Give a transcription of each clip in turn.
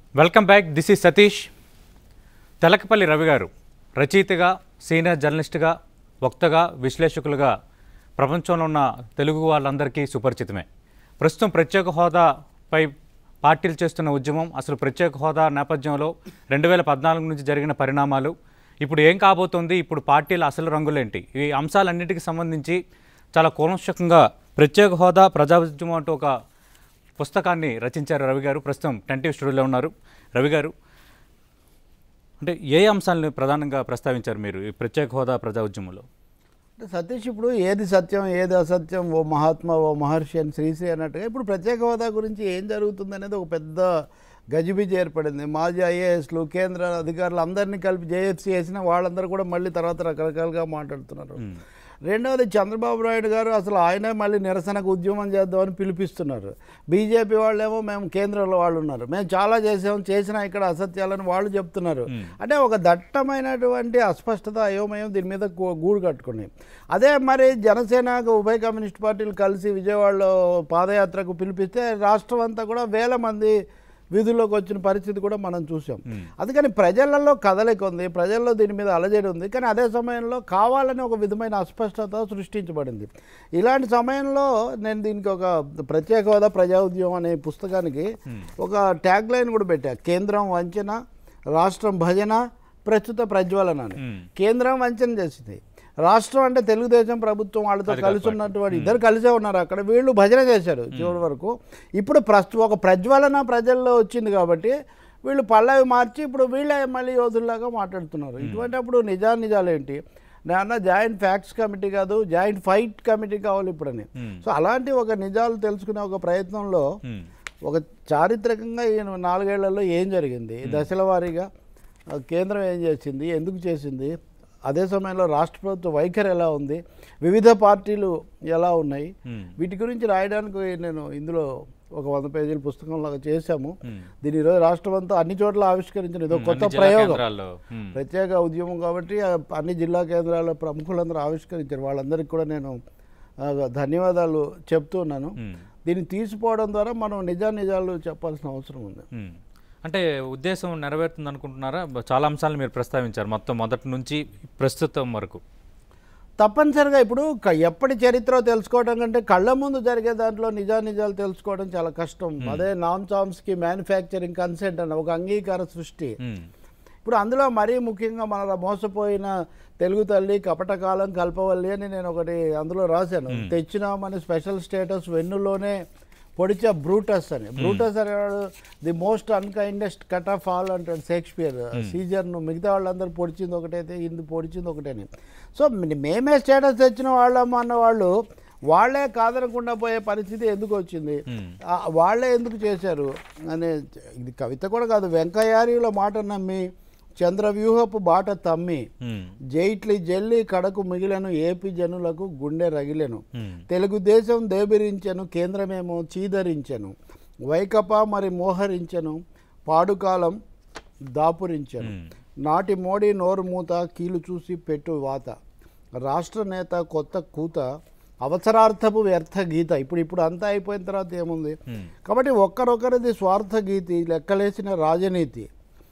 Welcome back this is Satish Telakapalli Ravi garu రచయితగా senior జర్నలిస్టుగా వక్తగా విశ్లేషకులుగా ప్రపంచంలో ఉన్న తెలుగు వాళ్ళందరికీ సుపరిచితమే ప్రస్తుతం ప్రత్యేక హోదాపై పార్టీలు చేస్తున్న ఉద్యమం అసలు ప్రత్యేక హోదా నేపథ్యంలో రెండు వేల పద్నాలుగు నుంచి జరిగిన పరిణామాలు ఇప్పుడు ఏం కాబోతోంది ఇప్పుడు పార్టీల అసలు రంగులేంటి ఈ అంశాలన్నిటికీ సంబంధించి చాలా కూలంశకంగా ప్రత్యేక హోదా ప్రజా ఉద్యమం అంటూ ఒక పుస్తకాన్ని రచించారు రవి గారు ప్రస్తుతం టెంటివ్ స్టూడియోలో ఉన్నారు రవి గారు అంటే ఏ అంశాలను ప్రధానంగా ప్రస్తావించారు మీరు ఈ ప్రత్యేక హోదా ప్రజా ఉద్యమంలో అంటే సతీష్ ఇప్పుడు ఏది సత్యం ఏది అసత్యం ఓ మహాత్మా ఓ మహర్షి అని శ్రీశ్రీ అన్నట్టుగా ఇప్పుడు ప్రత్యేక హోదా గురించి ఏం జరుగుతుంది అనేది ఒక పెద్ద గజిబిజి ఏర్పడింది మాజీ ఐఏఎస్లు కేంద్ర అధికారులు అందరినీ కలిపి జేఎఫ్సీ వేసిన వాళ్ళందరూ కూడా మళ్ళీ తర్వాత రకరకాలుగా మాట్లాడుతున్నారు రెండవది చంద్రబాబు నాయుడు గారు అసలు ఆయనే మళ్ళీ నిరసనకు ఉద్యమం చేద్దామని పిలిపిస్తున్నారు బీజేపీ వాళ్ళేమో మేము కేంద్రంలో వాళ్ళు ఉన్నారు మేము చాలా చేసాం చేసినా ఇక్కడ అసత్యాలని వాళ్ళు చెప్తున్నారు అంటే ఒక దట్టమైనటువంటి అస్పష్టత అయోమయం దీని మీద గూ- గూడు కట్టుకున్నాయి అదే మరి జనసేన ఉభయ కమ్యూనిస్ట్ పార్టీలు కలిసి విజయవాడలో పాదయాత్రకు పిలిపిస్తే రాష్ట్రం అంతా కూడా వేల మంది వీధుల్లోకి వచ్చిన పరిస్థితి కూడా మనం చూసాం అందుకని ప్రజలలో కదలిక ఉంది ప్రజల్లో దీని మీద అలజడి ఉంది కానీ అదే సమయంలో కావాలని ఒక విధమైన అస్పష్టత సృష్టించబడింది ఇలాంటి సమయంలో నేను దీనికి ఒక ప్రత్యేక హోదా ప్రజా ఉద్యమం అనే పుస్తకానికి ఒక ట్యాగ్ లైన్ కూడా పెట్టా కేంద్రం వంచన రాష్ట్రం భజన ప్రస్తుత ప్రజ్వలన అని కేంద్రం వంచన చేసింది రాష్ట్రం అంటే తెలుగుదేశం ప్రభుత్వం వాళ్ళతో కలిసి ఉన్నటువంటి ఇద్దరు కలిసే ఉన్నారు అక్కడ వీళ్ళు భజన చేశారు చివరి వరకు ఇప్పుడు ప్రస్తు ఒక ప్రజ్వలన ప్రజల్లో వచ్చింది కాబట్టి వీళ్ళు పల్లవి మార్చి ఇప్పుడు వీళ్ళే మళ్ళీ యోధుల్లాగా మాట్లాడుతున్నారు ఇటువంటి అప్పుడు నిజా నిజాలు ఏంటి నాన్న జాయింట్ ఫ్యాక్ట్స్ కమిటీ కాదు జాయింట్ ఫైట్ కమిటీ కావాలి ఇప్పుడని సో అలాంటి ఒక నిజాలు తెలుసుకునే ఒక ప్రయత్నంలో ఒక చారిత్రకంగా ఈ నాలుగేళ్లలో ఏం జరిగింది దశల వారీగా ఆ, కేంద్రం ఏం చేసింది ఎందుకు చేసింది అదే సమయంలో రాష్ట్ర ప్రభుత్వ వైఖరి ఎలా ఉంది వివిధ పార్టీలు ఎలా ఉన్నాయి వీటి గురించి రాయడానికి నేను ఇందులో ఒక వంద పేజీల పుస్తకం లాగా చేశాము దీని ఈరోజు రాష్ట్రం అంతా అన్ని చోట్ల ఆవిష్కరించిన ఇది ఒక కొత్త అన్ని జిల్లా ప్రయోగం కేంద్రాల్లో మ్మ్. ప్రత్యేక ఉద్యమం కాబట్టి ఆ అన్ని జిల్లా కేంద్రాల ప్రముఖులందరూ ఆవిష్కరించారు వాళ్ళందరికీ కూడా నేను ఆ, ధన్యవాదాలు చెప్తున్నాను మ్మ్. దీన్ని తీసిపోవడం ద్వారా మనం నిజా నిజాలు చెప్పాల్సిన అవసరం ఉంది మ్మ్. అంటే ఉద్దేశం నెరవేరుతుంది అనుకుంటున్నారా బ- చాలా అంశాలు మీరు ప్రస్తావించారు మొత్తం మొదటి నుంచి ప్రస్తుతం వరకు తప్పనిసరిగా ఇప్పుడు క- ఎప్పటి చరిత్ర తెలుసుకోవడం కంటే కళ్ళ ముందు జరిగే దాంట్లో నిజా నిజాలు తెలుసుకోవడం చాలా కష్టం అదే నాన్ చామ్స్కి మ్యానుఫ్యాక్చరింగ్ కన్సెంట్ అన్న ఒక అంగీకార సృష్టి మ్మ్. ఇప్పుడు అందులో మరీ ముఖ్యంగా మన మోసపోయిన తెలుగు తల్లి కపటకాలం కల్పవల్లి అని నేను ఒకటి అందులో రాశాను తెచ్చినామని స్పెషల్ స్టేటస్ వెన్నులోనే పొడిచా బ్రూటస్ అని బ్రూటస్ అనేవాడు the most unkindest cut of all అంటాడు షేక్స్పియర్ సీజర్ను మిగతా వాళ్ళందరూ పొడిచింది ఒకటైతే ఇందు పొడిచింది ఒకటేని సో మేమే స్టేటస్ తెచ్చిన వాళ్ళం అన్న వాళ్ళు వాళ్ళే కాదనకుండా పోయే పరిస్థితి ఎందుకు వచ్చింది ఆ, వాళ్ళే ఎందుకు చేశారు అనే ఇది కవిత కూడా కాదు వెంకయ్యారిలో మాట నమ్మి చంద్రవ్యూహపు బాట తమ్మి మ్మ్. జైట్లి జల్లి కడకు మిగిలను ఏపీ జనులకు గుండె రగిలెను మ్మ్. తెలుగుదేశం దేబిరించెను కేంద్రమేమో చీదరించెను వైకపా మరి మోహరించెను పాడుకాలం దాపురించెను నాటి మోడీ నోరు మూత కీలు చూసి పెట్టు వాత రాష్ట్ర నేత కొత్త కూత అవసరార్థపు వ్యర్థ గీత ఇప్పుడు ఇప్పుడు అంతా అయిపోయిన తర్వాత ఏముంది కాబట్టి ఒక్కరొకరిది స్వార్థ గీతి లెక్కలేసిన రాజనీతి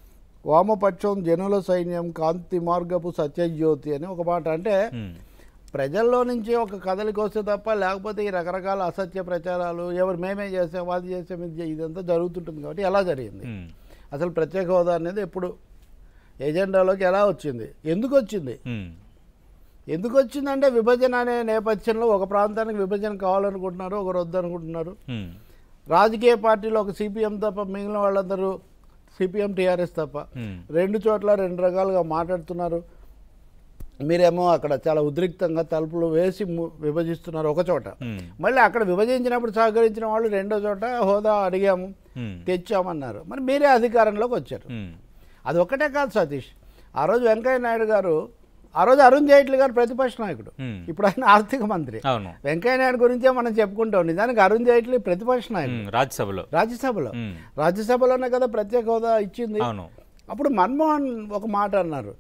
వామపక్షం జనుల సైన్యం కాంతి మార్గపు సత్యజ్యోతి అని ఒక మాట అంటే మ్మ్. ప్రజల్లో నుంచి ఒక కదలికి వస్తే తప్ప లేకపోతే ఈ రకరకాల అసత్య ప్రచారాలు ఎవరు మేమే చేసాం అది చేసాం ఇది చే- ఇదంతా జరుగుతుంటుంది కాబట్టి ఎలా జరిగింది మ్మ్. అసలు ప్రత్యేక హోదా అనేది ఎప్పుడు ఎజెండాలోకి ఎలా వచ్చింది ఎందుకు వచ్చింది మ్మ్. ఎందుకు వచ్చిందంటే విభజన అనే నేపథ్యంలో ఒక ప్రాంతానికి విభజన కావాలనుకుంటున్నారు ఒకరు వద్దనుకుంటున్నారు మ్మ్. రాజకీయ పార్టీలో ఒక సిపిఎం తప్ప మిగిలిన వాళ్ళందరూ సిపిఎం టీఆర్ఎస్ తప్ప మ్మ్. రెండు చోట్ల రెండు రకాలుగా మాట్లాడుతున్నారు మీరేమో అక్కడ చాలా ఉద్రిక్తంగా తలుపులు వేసి ము- విభజిస్తున్నారు ఒక చోట మ్మ్. మళ్ళీ అక్కడ విభజించినప్పుడు సహకరించిన వాళ్ళు రెండో చోట హోదా అడిగాము మ్మ్. తెచ్చామన్నారు మరి మీరే అధికారంలోకి వచ్చారు మ్మ్. అది ఒక్కటే కాదు సతీష్ ఆ రోజు వెంకయ్య నాయుడు గారు ఆ రోజు అరుణ్ జైట్లీ గారు ప్రతిపక్ష నాయకుడు మ్మ్. ఇప్పుడు ఆయన ఆర్థిక మంత్రి అవును వెంకయ్య నాయుడు గురించే మనం చెప్పుకుంటాం నిజానికి అరుణ్ జైట్లీ ప్రతిపక్ష నాయకుడు మ్మ్. రాజ్యసభలో రాజ్యసభలో మ్మ్. రాజ్యసభలోనే కదా ప్రత్యేక హోదా ఇచ్చింది అవును అప్పుడు మన్మోహన్ ఒక మాట అన్నారు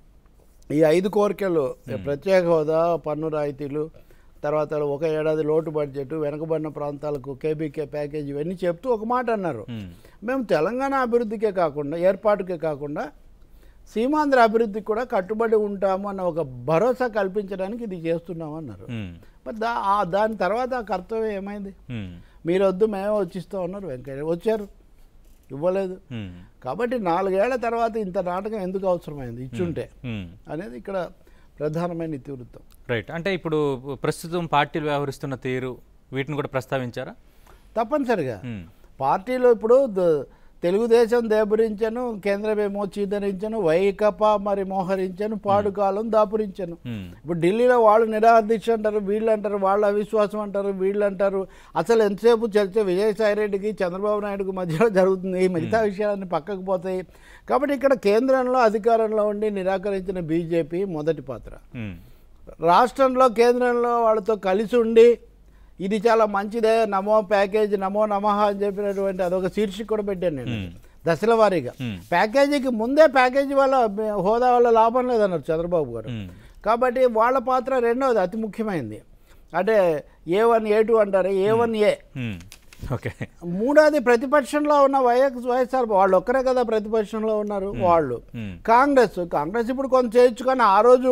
ఈ ఐదు కోరికలు ప్రత్యేక హోదా పన్ను రాయితీలు తర్వాత ఒక ఏడాది లోటు బడ్జెట్ వెనకబడిన ప్రాంతాలకు కేబీకే ప్యాకేజ్ ఇవన్నీ చెప్తూ ఒక మాట అన్నారు మేము తెలంగాణ అభివృద్ధికే కాకుండా ఏర్పాటుకే కాకుండా సీమాంధ్ర అభివృద్ధికి కూడా కట్టుబడి ఉంటాము అన్న ఒక భరోసా కల్పించడానికి ఇది చేస్తున్నాము అన్నారు ఉమ్, మరి దా ఆ దాని తర్వాత ఆ కర్తవ్యం ఏమైంది ఉమ్, మీరు వద్దు మేమే వచ్చిస్తాం అన్నారు వెంకయ్య వచ్చారు ఇవ్వలేదు ఉమ్, కాబట్టి నాలుగేళ్ల తర్వాత ఇంత నాటకం ఎందుకు అవసరమైంది ఇచ్చుంటే ఉమ్. అనేది ఇక్కడ ప్రధానమైన ఇతివృత్తం రైట్ అంటే ఇప్పుడు ప్రస్తుతం పార్టీలు వ్యవహరిస్తున్న తీరు వీటిని కూడా ప్రస్తావించారా తప్పనిసరిగా ఉమ్, పార్టీలో ఇప్పుడు ద- తెలుగుదేశం దేబురించను కేంద్రమేమో చీదరించను వైకపా మరి మోహరించను పాడుకాలం దాపురించను ఉమ్, ఇప్పుడు ఢిల్లీలో వాళ్ళు నిరాదీక్ష అంటారు వీళ్ళు అంటారు వాళ్ళ అవిశ్వాసం అంటారు వీళ్ళు అంటారు అసలు ఎంతసేపు చర్చ విజయసాయి రెడ్డికి చంద్రబాబు నాయుడుకి మధ్యలో జరుగుతుంది మిగతా విషయాలన్నీ పక్కకు పోతాయి కాబట్టి ఇక్కడ కేంద్రంలో అధికారంలో ఉండి నిరాకరించిన బీజేపీ మొదటి పాత్ర ఉమ్, రాష్ట్రంలో కేంద్రంలో వాళ్ళతో కలిసి ఉండి ఇది చాలా మంచిదే నమో ప్యాకేజ్ నమో నమః అని చెప్పినటువంటి అదొక శీర్షిక కూడా పెట్టాను నేను మ్మ్. దశల వారీగా మ్మ్. ప్యాకేజీకి ముందే ప్యాకేజీ వల్ల హోదా వల్ల లాభం లేదన్నారు చంద్రబాబు గారు ఉమ్, కాబట్టి వాళ్ళ పాత్ర రెండవది అతి ముఖ్యమైనది అంటే ఏ వన్ ఏ టూ అంటారు ఏ వన్ ఏ ఉమ్. ఓకే మూడోది ప్రతిపక్షంలో ఉన్న వైఎస్ వైఎస్ఆర్ వాళ్ళు ఒక్కరే కదా ప్రతిపక్షంలో ఉన్నారు వాళ్ళు ఉమ్, కాంగ్రెస్ కాంగ్రెస్ ఇప్పుడు కొంత చేయొచ్చు కానీ ఆ రోజు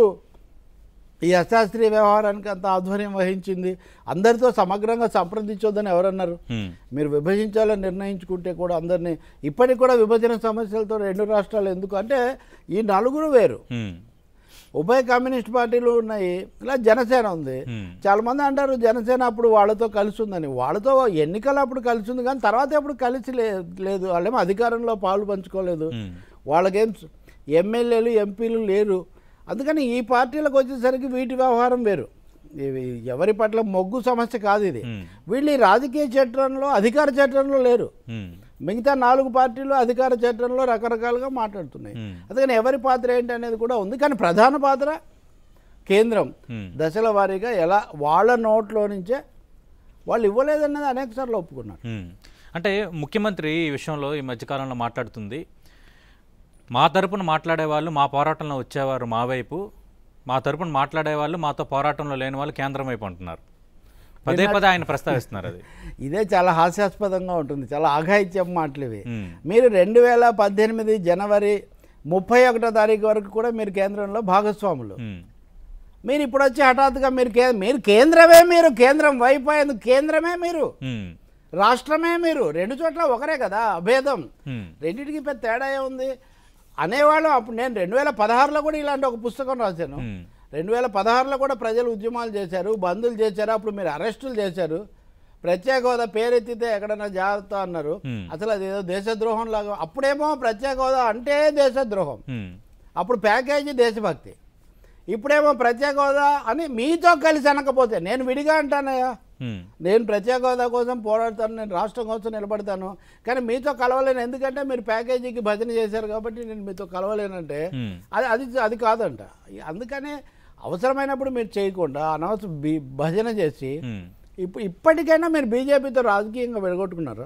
ఈ అశాస్త్రీయ వ్యవహారానికి అంత ఆధ్వర్యం వహించింది అందరితో సమగ్రంగా సంప్రదించొద్దని ఎవరన్నారు ఉమ్, మీరు విభజించాలని నిర్ణయించుకుంటే కూడా అందరినీ ఇప్పటికి కూడా విభజన సమస్యలతో రెండు రాష్ట్రాలు ఎందుకు అంటే ఈ నలుగురు వేరు ఉమ్, ఉభయ కమ్యూనిస్ట్ పార్టీలు ఉన్నాయి ఇలా జనసేన ఉంది ఉమ్, చాలా మంది అంటారు జనసేన అప్పుడు వాళ్ళతో కలిసి ఉందని వాళ్ళతో ఎన్నికలు అప్పుడు కలిసి ఉంది కానీ తర్వాత ఎప్పుడు కలిసి లే లేదు వాళ్ళేమో అధికారంలో పాలు పంచుకోలేదు ఉమ్, వాళ్ళకేం స- ఎమ్మెల్యేలు ఎంపీలు లేరు అందుకని ఈ పార్టీలకు వచ్చేసరికి వీటి వ్యవహారం వేరు ఇవి ఎవరి పట్ల మొగ్గు సమస్య కాదు ఇది ఉమ్, వీళ్ళు ఈ రాజకీయ చట్టంలో అధికార చట్టంలో లేరు ఉమ్, మిగతా నాలుగు పార్టీలు అధికార చట్టంలో రకరకాలుగా మాట్లాడుతున్నాయి ఉమ్, అందుకని ఎవరి పాత్ర ఏంటి అనేది కూడా ఉంది కానీ ప్రధాన పాత్ర కేంద్రం ఉమ్. దశల వారీగా ఎలా వాళ్ళ నోట్లో నుంచే వాళ్ళు ఇవ్వలేదన్నది అనేక సార్లు ఒప్పుకున్నారు ఉమ్. అంటే ముఖ్యమంత్రి ఈ విషయంలో ఈ మధ్యకాలంలో మాట్లాడుతుంది మా తరపున మాట్లాడే వాళ్ళు మా పోరాటంలో వచ్చేవారు మా వైపు మా తరపున మాట్లాడే వాళ్ళు మాతో పోరాటంలో లేని వాళ్ళు కేంద్రం వైపు అంటున్నారు పదే పదే ఆయన ప్రస్తావిస్తున్నారు అది ఇదే చాలా హాస్యాస్పదంగా ఉంటుంది చాలా ఆఘాయిత్యం మాటలు ఇవి ఉమ్, మీరు రెండు వేల పద్దెనిమిది జనవరి ముప్పై ఒకటో తారీఖు వరకు కూడా మీరు కేంద్రంలో భాగస్వాములు ఉమ్, మీరు ఇప్పుడు వచ్చి హఠాత్తుగా మీరు కే మీరు కేంద్రమే మీరు కేంద్రం వైపు అయ్యేందుకు కేంద్రమే మీరు ఉమ్, రాష్ట్రమే మీరు రెండు చోట్ల ఒకరే కదా అభేదం ఉమ్, రెండింటికి పెద్ద తేడా ఏముంది అనేవాళ్ళు అప్పుడు నేను రెండు వేల పదహారులో కూడా ఇలాంటి ఒక పుస్తకం రాశాను ఉమ్, రెండు వేల పదహారులో కూడా ప్రజలు ఉద్యమాలు చేశారు బంధులు చేశారు అప్పుడు మీరు అరెస్టులు చేశారు ప్రత్యేక హోదా పేరెత్తితే ఎక్కడైనా జాగ్రత్త అన్నారు Hmm. అసలు అదేదో దేశద్రోహం లాగా అప్పుడేమో ప్రత్యేక హోదా అంటే దేశద్రోహం ఉమ్, అప్పుడు ప్యాకేజీ దేశభక్తి ఇప్పుడేమో ప్రత్యేక హోదా అని మీతో కలిసి అనకపోతే నేను విడిగా అంటానయ్యా ఉమ్, నేను ప్రత్యేక హోదా కోసం పోరాడతాను నేను రాష్ట్రం కోసం నిలబడతాను కానీ మీతో కలవలేను ఎందుకంటే మీరు ప్యాకేజీకి భజన చేశారు కాబట్టి నేను మీతో కలవలేనంటే ఉమ్, అది అది అది కాదంట అందుకనే అవసరమైనప్పుడు మీరు చేయకుండా అనవసర బి- భజన చేసి ఉమ్, ఇప్పుడు ఇప్పటికైనా మీరు బీజేపీతో రాజకీయంగా విడగొట్టుకున్నారు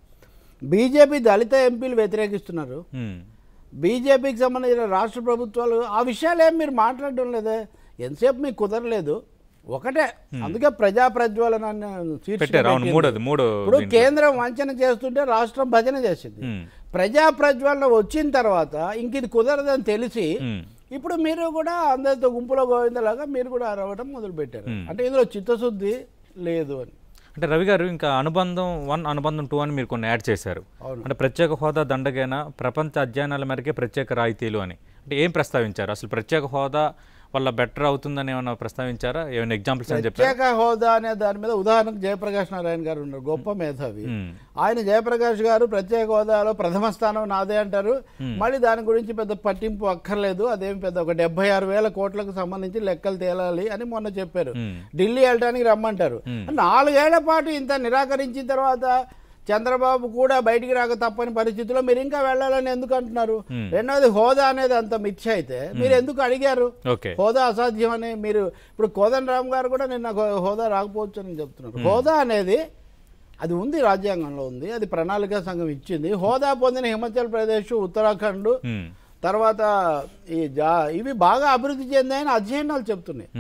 బీజేపీ దళిత ఎంపీలు వ్యతిరేకిస్తున్నారు ఉమ్, బీజేపీకి సంబంధించిన రాష్ట్ర ప్రభుత్వాలు ఆ విషయాలు ఏం మీరు మాట్లాడడం లేదే ఎంతసేపు మీకు కుదరలేదు ఒకటే అందుకే ప్రజా ప్రజ్వలన అనే శీర్షిక పెట్టారు అవును పెట్టింది. మూడోది మూడో ఇప్పుడు దీంట్లో. కేంద్రం వంచన చేస్తుంటే రాష్ట్రం భజన చేసింది ఉమ్, ప్రజా ప్రజ్వలన వచ్చిన తర్వాత ఇంక ఇది కుదరదని తెలిసి ఉమ్, ఇప్పుడు మీరు కూడా అందరితో గుంపులో గోవిందలాగా మీరు కూడా అరవడం మొదలు పెట్టారు Hmm. అంటే ఇందులో చిత్తశుద్ధి లేదు అని అంటే రవి గారు ఇంకా అనుబంధం వన్ అనుబంధం టూ అని మీరు కొన్ని యాడ్ చేశారు అవును. అంటే ప్రత్యేక హోదా దండగైన ప్రపంచ అధ్యయనాల మేరకే ప్రత్యేక రాయితీలు అని అంటే ఏం ప్రస్తావించారు అసలు ప్రత్యేక హోదా వల్ల బెటర్ అవుతుందని ఏమైనా ప్రస్తావించారా ఏమైనా ఎగ్జాంపుల్స్ అని చెప్పారు ప్రత్యేక హోదా అనే దాని మీద ఉదాహరణకు జయప్రకాష్ నారాయణ గారు ఉన్నారు గొప్ప మేధావి ఉమ్, ఆయన జయప్రకాష్ గారు ప్రత్యేక హోదాలో ప్రథమ స్థానం నాదే అంటారు మళ్ళీ దాని గురించి పెద్ద పట్టింపు అక్కర్లేదు అదేం పెద్ద ఒక డెబ్బై ఆరు వేల కోట్లకు సంబంధించి లెక్కలు తేలాలి అని మొన్న చెప్పారు ఉమ్, ఢిల్లీ వెళ్ళడానికి రమ్మంటారు నాలుగేళ్ల పాటు ఇంత నిరాకరించిన తర్వాత చంద్రబాబు కూడా బయటికి రాక తప్పని పరిస్థితిలో మీరు ఇంకా వెళ్ళాలని ఎందుకు అంటున్నారు Hmm. రెండవది హోదా అనేది అంత మిథ్య అయితే మీరు ఎందుకు అడిగారు ఓకే హోదా అసాధ్యం అని మీరు ఇప్పుడు కోదన్ రామ్ గారు కూడా నిన్న హో- హోదా రాకపోవచ్చు అని చెప్తున్నారు హోదా అనేది అది ఉంది రాజ్యాంగంలో ఉంది అది ప్రణాళికా సంఘం ఇచ్చింది హోదా పొందిన హిమాచల్ ప్రదేశ్ ఉత్తరాఖండ్ ఉమ్, తర్వాత ఈ జా ఇవి బాగా అభివృద్ధి చెందాయని అధ్యయనాలు చెప్తున్నాయి ఉమ్,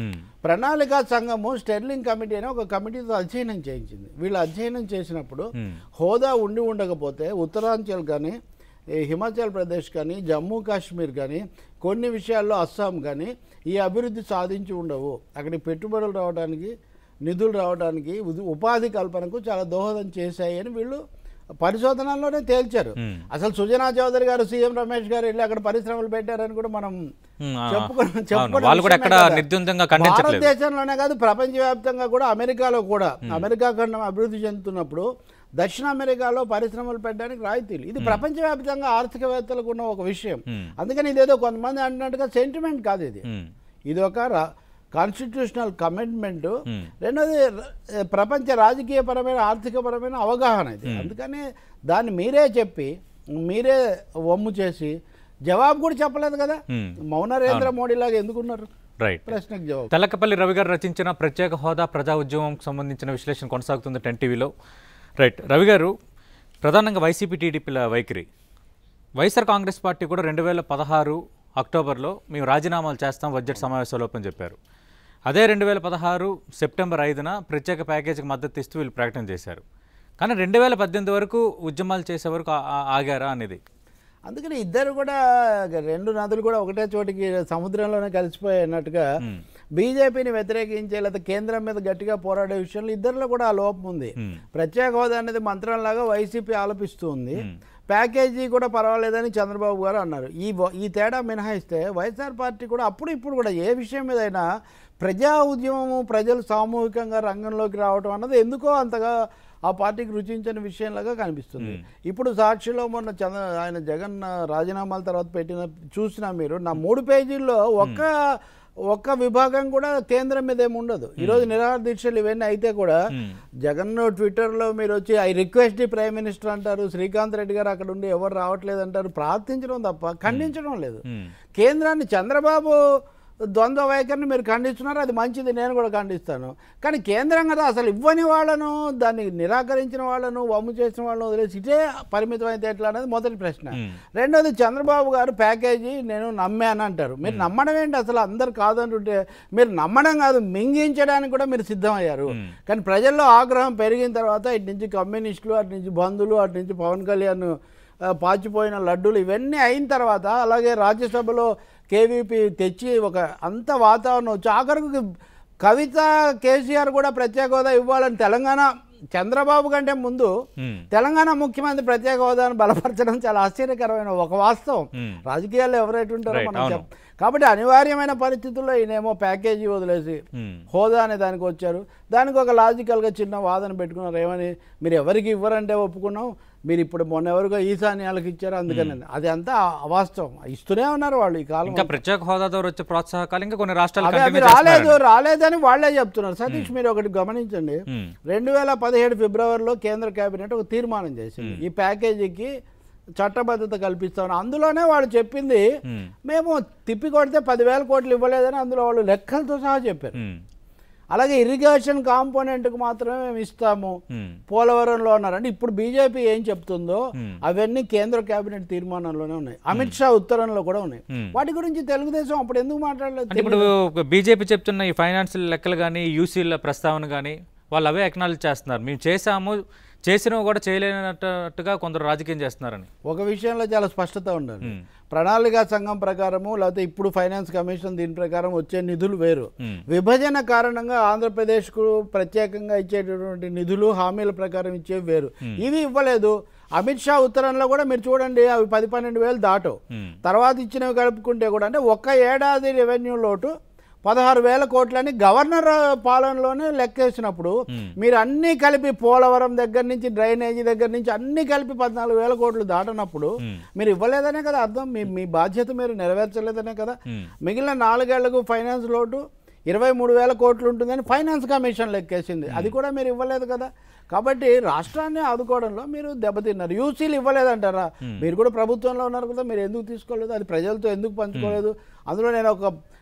ప్రణాళికా సంఘము స్టెర్లింగ్ కమిటీ అని ఒక కమిటీతో అధ్యయనం చేయించింది వీళ్ళు అధ్యయనం చేసినప్పుడు Hmm. హోదా ఉండి ఉండకపోతే ఉత్తరాంచల్ కానీ ఈ హిమాచల్ ప్రదేశ్ కానీ జమ్మూ కాశ్మీర్ కానీ కొన్ని విషయాల్లో అస్సాం కానీ ఈ అభివృద్ధి సాధించి ఉండవు అక్కడికి పెట్టుబడులు రావడానికి నిధులు రావడానికి ఉది- ఉపాధి కల్పనకు చాలా దోహదం చేశాయి అని వీళ్ళు పరిశోధనల్లోనే తేల్చారు Hmm. అసలు సుజనా చౌదరి గారు సీఎం రమేష్ గారు వెళ్ళి అక్కడ పరిశ్రమలు పెట్టారని కూడా మనం Hmm, ఆ, చెప్పుకున్న అవును. చెప్పుకున్న వాళ్ళు కూడా విషయమే ఎక్కడ కదా. నిర్ద్వందంగా ఖండించట్లేదు భారతదేశంలోనే కాదు ప్రపంచవ్యాప్తంగా కూడా అమెరికాలో కూడా అమెరికా ఖండం అభివృద్ధి చెందుతున్నప్పుడు దక్షిణ అమెరికాలో పరిశ్రమలు పెట్టడానికి రాయితీలు ఇది ప్రపంచవ్యాప్తంగా ఆర్థికవేత్తలకు ఉన్న ఒక విషయం Hmm. అందుకని ఇదేదో కొంతమంది అంటున్నట్టుగా సెంటిమెంట్ కాదు ఇది ఉమ్, ఇది ఒక కాన్స్టిట్యూషనల్ కమిట్మెంట్ Hmm. రెండోది ర- ప్రపంచ రాజకీయపరమైన ఆర్థికపరమైన అవగాహన ఇది అందుకని దాన్ని మీరే చెప్పి మీరే వమ్ము చేసి జవాబు కూడా చెప్పలేదు కదా Hmm. మౌన నరేంద్ర మోడీ లాగా ఎందుకున్నారు రైట్ ప్రశ్నకు జవాబు తెల్లకపల్లి రవి గారు రచించిన ప్రత్యేక హోదా ప్రజా ఉద్యమంకి సంబంధించిన విశ్లేషణ కొనసాగుతుంది టెన్ టీవీలో రైట్ రవి గారు ప్రధానంగా వైసీపీ టీడీపీల వైఖరి వైఎస్ఆర్ కాంగ్రెస్ పార్టీ కూడా రెండు వేల పదహారు అక్టోబర్లో మేము రాజీనామాలు చేస్తాం బడ్జెట్ సమావేశంలోపం చెప్పారు అదే రెండు వేల పదహారు సెప్టెంబర్ ఐదున ప్రత్యేక ప్యాకేజీకి మద్దతు ఇస్తూ వీళ్ళు ప్రకటన చేశారు కానీ రెండు వేల పద్దెనిమిది వరకు ఉద్యమాలు చేసే వరకు ఆ- ఆ- ఆగారా అనేది అందుకని ఇద్దరు కూడా రెండు నదులు కూడా ఒకటే చోటికి సముద్రంలోనే కలిసిపోయినట్టుగా బీజేపీని వ్యతిరేకించే లేదా కేంద్రం మీద గట్టిగా పోరాడే విషయంలో ఇద్దరిలో కూడా ఆ లోపం ఉంది Hmm. ప్రత్యేక హోదా అనేది మంత్రంలాగా వైసీపీ ఆలపిస్తూ ఉంది ప్యాకేజీ కూడా పర్వాలేదని చంద్రబాబు గారు అన్నారు ఈ వ- ఈ తేడా మినహాయిస్తే వైఎస్ఆర్ పార్టీ కూడా అప్పుడు ఇప్పుడు కూడా ఏ విషయం మీదైనా ప్రజా ఉద్యమము ప్రజలు సామూహికంగా రంగంలోకి రావడం అన్నది ఎందుకో అంతగా ఆ పార్టీకి రుచించని విషయంలాగా కనిపిస్తుంది ఇప్పుడు సాక్షిలో మొన్న చంద్ర ఆయన జగన్ రాజీనామాల తర్వాత పెట్టిన చూసినా మీరు నా మూడు పేజీల్లో ఒక్క ఒక్క విభాగం కూడా కేంద్రం మీద ఏమి ఉండదు ఈరోజు నిరాహార దీక్షలు ఇవన్నీ అయితే కూడా జగన్ ట్విట్టర్లో మీరు వచ్చి I request the prime minister అంటారు శ్రీకాంత్ రెడ్డి గారు అక్కడ ఉండి ఎవరు రావట్లేదు అంటారు ప్రార్థించడం తప్ప ఖండించడం లేదు ఉమ్, కేంద్రాన్ని చంద్రబాబు ద్వంద్వ వైఖరిని మీరు ఖండిస్తున్నారు అది మంచిది నేను కూడా ఖండిస్తాను కానీ కేంద్రం కదా అసలు ఇవ్వని వాళ్ళను దాన్ని నిరాకరించిన వాళ్ళను వమ్ము చేసిన వాళ్ళను వదిలేసి ఇటే పరిమితం అయితే ఎట్లా అనేది మొదటి ప్రశ్న Hmm. రెండోది చంద్రబాబు గారు ప్యాకేజీ నేను నమ్మాను అంటారు మీరు నమ్మడం ఏంటి అసలు అందరు కాదంటుంటే మీరు నమ్మడం కాదు మింగించడానికి కూడా మీరు సిద్ధమయ్యారు కానీ ప్రజల్లో ఆగ్రహం పెరిగిన తర్వాత ఇటు నుంచి కమ్యూనిస్టులు అటు నుంచి బంధువులు అటు నుంచి పవన్ కళ్యాణ్ ఆ, పాచిపోయిన లడ్డూలు ఇవన్నీ అయిన తర్వాత అలాగే రాజ్యసభలో కేవీపీ తెచ్చి ఒక అంత వాతావరణం వచ్చి ఆఖరికి కవిత కేసీఆర్ కూడా ప్రత్యేక హోదా ఇవ్వాలని తెలంగాణ చంద్రబాబు కంటే ముందు ఉమ్, తెలంగాణ ముఖ్యమంత్రి ప్రత్యేక హోదాను బలపరచడం చాలా ఆశ్చర్యకరమైన ఒక వాస్తవం ఉమ్. రాజకీయాల్లో ఎవరైతే ఉంటారో Right, మనం అవును. చెప్ కాబట్టి అనివార్యమైన పరిస్థితుల్లో ఈయనేమో ప్యాకేజీ వదిలేసి ఉమ్, హోదా అనే దానికి వచ్చారు దానికి ఒక లాజికల్గా చిన్న వాదన పెట్టుకున్నారు ఏమని మీరు ఎవరికి ఇవ్వరంటే ఒప్పుకున్నాం మీరు ఇప్పుడు మొన్న ఎవరికో ఈశాన్యాలకు ఇచ్చారు అందుకని అది అంతా అవాస్తవం ఇస్తూనే ఉన్నారు వాళ్ళు ఈ కాలం ఇంకా ప్రత్యేక హోదా ద్వారా వచ్చే ప్రోత్సాహకాలు ఇంకా కొన్ని రాష్ట్రాలు అవి అవి కంటిన్యూ రాలేదు చేస్తున్నారండి. రాలేదని వాళ్ళే చెప్తున్నారు సతీష్ మీరు ఒకటి గమనించండి ఉమ్, రెండు వేల పదిహేడు ఫిబ్రవరిలో కేంద్ర కేబినెట్ ఒక తీర్మానం చేసింది ఈ ప్యాకేజీకి చట్టబద్ధత కల్పిస్తామని అందులోనే వాళ్ళు చెప్పింది ఉమ్, మేము తిప్పి కొడితే పదివేల కోట్లు ఇవ్వలేదని అందులో వాళ్ళు లెక్కలతో సహా చెప్పారు ఉమ్, అలాగే ఇరిగేషన్ కాంపోనెంట్కి మాత్రమే మేము ఇస్తాము ఉమ్, పోలవరంలో ఉన్నారు అంటే ఇప్పుడు బీజేపీ ఏం చెప్తుందో Hmm. అవన్నీ కేంద్ర కేబినెట్ తీర్మానంలోనే ఉన్నాయి అమిత్ షా ఉత్తరంలో కూడా ఉన్నాయి Hmm. వాటి గురించి తెలుగుదేశం అప్పుడు ఎందుకు మాట్లాడలేదు అంటే ఇప్పుడు బీజేపీ చెప్తున్న ఈ ఫైనాన్షియల్ లెక్కలు కానీ యూసీల ప్రస్తావన కానీ వాళ్ళు అవే అక్నాలజ్ చేస్తున్నారు మేము చేసాము చేసినవి కూడా చేయలేనట్టుగా కొందరు రాజకీయం చేస్తున్నారని ఒక విషయంలో చాలా స్పష్టత ఉండాలి ఉమ్, ప్రణాళిక సంఘం ప్రకారము లేకపోతే ఇప్పుడు ఫైనాన్స్ కమిషన్ దీని ప్రకారం వచ్చే నిధులు వేరు ఉమ్, విభజన కారణంగా ఆంధ్రప్రదేశ్కు ప్రత్యేకంగా ఇచ్చేటటువంటి నిధులు హామీల ప్రకారం ఇచ్చేవి వేరు ఇవి ఇవ్వలేదు అమిత్ షా ఉత్తరంలో కూడా మీరు చూడండి అవి పది పన్నెండు వేలు దాటవు ఉమ్, తర్వాత ఇచ్చినవి కలుపుకుంటే కూడా అంటే ఒక్క ఏడాది రెవెన్యూ లోటు పదహారు వేల కోట్లని గవర్నర్ పాలనలోనే లెక్కేసినప్పుడు మీరు అన్నీ కలిపి పోలవరం దగ్గర నుంచి డ్రైనేజీ దగ్గర నుంచి అన్నీ కలిపి పద్నాలుగు వేల కోట్లు దాటనప్పుడు Hmm. మీరు ఇవ్వలేదనే కదా అర్థం మీ మీ బాధ్యత మీరు నెరవేర్చలేదనే కదా ఉమ్, మిగిలిన నాలుగేళ్లకు ఫైనాన్స్ లోటు ఇరవై మూడు వేల కోట్లు ఉంటుందని ఫైనాన్స్ కమిషన్ లెక్కేసింది అది కూడా మీరు ఇవ్వలేదు కదా కాబట్టి రాష్ట్రాన్ని ఆదుకోవడంలో మీరు దెబ్బతిన్నారు యూసీలు ఇవ్వలేదంటారా మీరు కూడా ప్రభుత్వంలో ఉన్నారు కదా మీరు ఎందుకు తీసుకోలేదు అది ప్రజలతో ఎందుకు పంచుకోలేదు అందులో నేను ఒక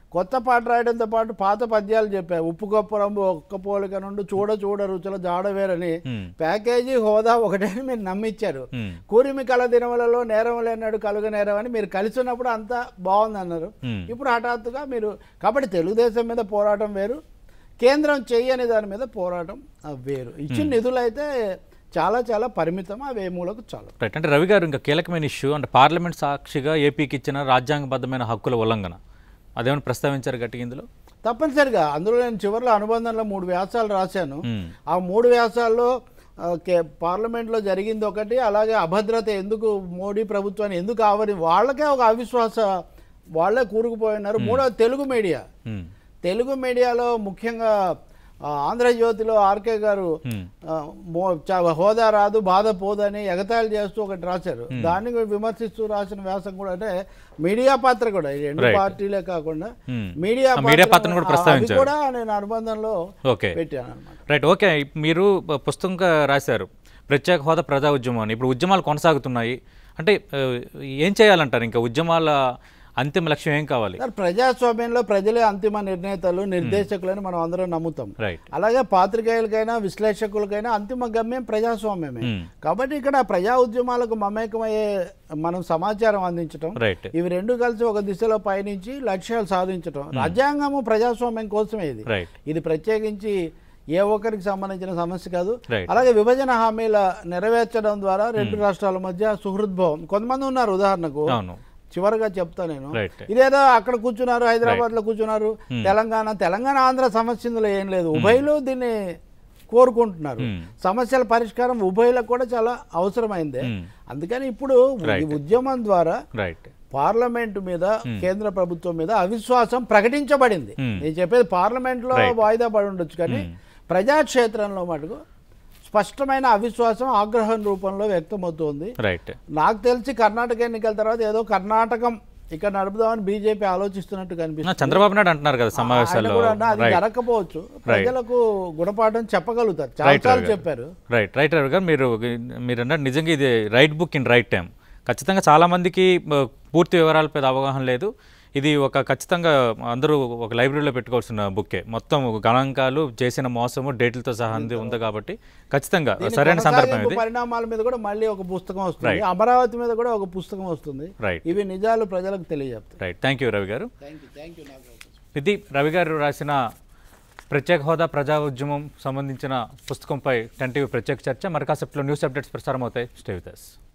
కొత్త పాట రాయడంతో పాటు పాత పద్యాలు చెప్పారు ఉప్పు కప్పు రంబు ఒక్క పోలిక నుండి చూడ చూడ రుచుల జాడ వేరని Hmm. ప్యాకేజీ హోదా ఒకటే అని మీరు నమ్మిచ్చారు Hmm. కూరిమి కళ దినములలో నేరం లేనాడు కలుగ నేరం అని మీరు కలిసి ఉన్నప్పుడు అంతా బాగుంది అన్నారు Hmm. ఇప్పుడు హఠాత్తుగా మీరు కాబట్టి తెలుగుదేశం మీద పోరాటం వేరు కేంద్రం చెయ్యని దాని మీద పోరాటం ఆ, వేరు ఇచ్చిన నిధులు అయితే చాలా చాలా పరిమితం అవి ఏ మూలకు చాలు రైట్ అంటే రవి గారు ఇంకా కీలకమైన ఇష్యూ అంటే పార్లమెంట్ సాక్షిగా ఏపీకి ఇచ్చిన రాజ్యాంగబద్ధమైన హక్కుల ఉల్లంఘన అదేమైనా ప్రస్తావించారు గట్టిగా ఇందులో తప్పనిసరిగా అందులో నేను చివరిలో అనుబంధంలో మూడు వ్యాసాలు రాశాను మ్మ్. ఆ మూడు వ్యాసాల్లో ఆ, కే- పార్లమెంట్లో జరిగింది ఒకటి అలాగే అభద్రత ఎందుకు మోడీ ప్రభుత్వాన్ని ఎందుకు ఆవరి వాళ్ళకే ఒక అవిశ్వాస వాళ్ళే కూరుకుపోయినారు మూడో తెలుగు మీడియా మ్మ్. తెలుగు మీడియాలో ముఖ్యంగా ఆ, ఆంధ్రజ్యోతిలో ఆర్కే గారు మ్మ్. ఆ, మో- చ- హోదా రాదు బాధ పోదని ఎగతాళి చేస్తూ ఒకటి రాశారు దాన్ని కూడా విమర్శిస్తూ రాసిన వ్యాసం కూడా అంటే మీడియా పాత్ర కూడా ఈ రెండు Right. పార్టీలే కాకుండా మ్మ్. మీడియా ఆ మీడియా పాత్రను కూడా ఆ, అవి ప్రస్తావించారు. కూడా నేను అనుబంధంలో ఓకే పెట్టాను అనమాట రైట్ ఓకే మీరు ప- పుస్తకంగా రాశారు ప్రత్యేక హోదా ప్రజా ఉద్యమం అని ఇప్పుడు ఉద్యమాలు కొనసాగుతున్నాయి అంటే ఆ, ఏం చేయాలంటారు ఇంకా ఉద్యమాల అంతిమ లక్ష్యం ఏం కావాలి సార్ ప్రజాస్వామ్యంలో ప్రజలే అంతిమ నిర్ణేతలు నిర్దేశకులని మనం అందరం నమ్ముతాం రైట్ అలాగే పాత్రికేయులకైనా విశ్లేషకులకైనా అంతిమ గమ్యం ప్రజాస్వామ్యమే మ్మ్. కాబట్టి ఇక్కడ ప్రజా ఉద్యమాలకు మమేకమయ్యే మనం సమాచారం అందించడం రైట్ ఇవి రెండు కలిసి ఒక దిశలో పయనించి లక్ష్యాలు సాధించడం రాజ్యాంగము ప్రజాస్వామ్యం కోసమే ఇది రైట్ ఇది ప్రత్యేకించి ఏ ఒక్కరికి సంబంధించిన సమస్య కాదు Right. అలాగే విభజన హామీల నెరవేర్చడం ద్వారా రెండు రాష్ట్రాల మధ్య సుహృద్భావం కొంతమంది ఉన్నారు ఉదాహరణకు అవును చివరిగా చెప్తా నేను రైట్ ఇదేదో అక్కడ కూర్చున్నారు హైదరాబాద్ లో కూర్చున్నారు తెలంగాణ తెలంగాణ ఆంధ్ర సమస్య ఇందులో ఏం లేదు ఉభయలు దీన్ని కోరుకుంటున్నారు Hmm. సమస్యల పరిష్కారం ఉభయలకు కూడా చాలా అవసరమైందే Hmm. అందుకని ఇప్పుడు ఈ Right. ఉద్యమం ద్వారా రైట్ పార్లమెంట్ మీద కేంద్ర ప్రభుత్వం మీద అవిశ్వాసం ప్రకటించబడింది Hmm. నేను చెప్పేది పార్లమెంట్ లో Right. వాయిదా పడి ఉండొచ్చు కానీ ప్రజాక్షేత్రంలో మటుకు స్పష్టమైన అవిశ్వాసం ఆగ్రహం రూపంలో వ్యక్తమవుతోంది రైట్ నాకు తెలిసి కర్ణాటక ఎన్నికల తర్వాత ఏదో కర్ణాటకం ఇక్కడ నడుపుదామని బీజేపీ ఆలోచిస్తున్నట్టు కనిపిస్తుంది చంద్రబాబు నాయుడు అంటున్నారు కదా ఆయన సమావేశాల్లో కూడా అన్నా అది రైట్ జరగకపోవచ్చు ప్రజలకు గుణపాఠం చెప్పగలుగుతారు చాలా Right, సార్లు Ravi. చెప్పారు రైట్ రైట్ రవి గారు మీరు మీరు అన్నట్టు నిజంగా ఇది right book in right time ఖచ్చితంగా చాలామందికి ఆ, పూర్తి వివరాలపై అవగాహన లేదు ఇది ఒక ఖచ్చితంగా అందరూ ఒక లైబ్రరీలో పెట్టుకోవాల్సిన బుక్కే మొత్తం గణాంకాలు చేసిన మోసము డేట్లతో సహా అంది ఉంది కాబట్టి ఖచ్చితంగా దీని సరైన సందర్భం కొనసాగింపు ఇది పరిణామాల మీద కూడా మళ్ళీ ఒక పుస్తకం వస్తుంది Right. అమరావతి మీద కూడా ఒక పుస్తకం వస్తుంది రైట్ ఇవి నిజాలు ప్రజలకు తెలియజేస్తాయి right thank you Ravi garu thank you thank you Nagaraju ఇది రవి గారు రాసిన ప్రత్యేక హోదా ప్రజా ఉద్యమం సంబంధించిన పుస్తకంపై టెన్ టీవీ ప్రత్యేక చర్చ మరి కాసేపట్లో న్యూస్ అప్డేట్స్ ప్రసారం అవుతాయి స్టే విత్ us.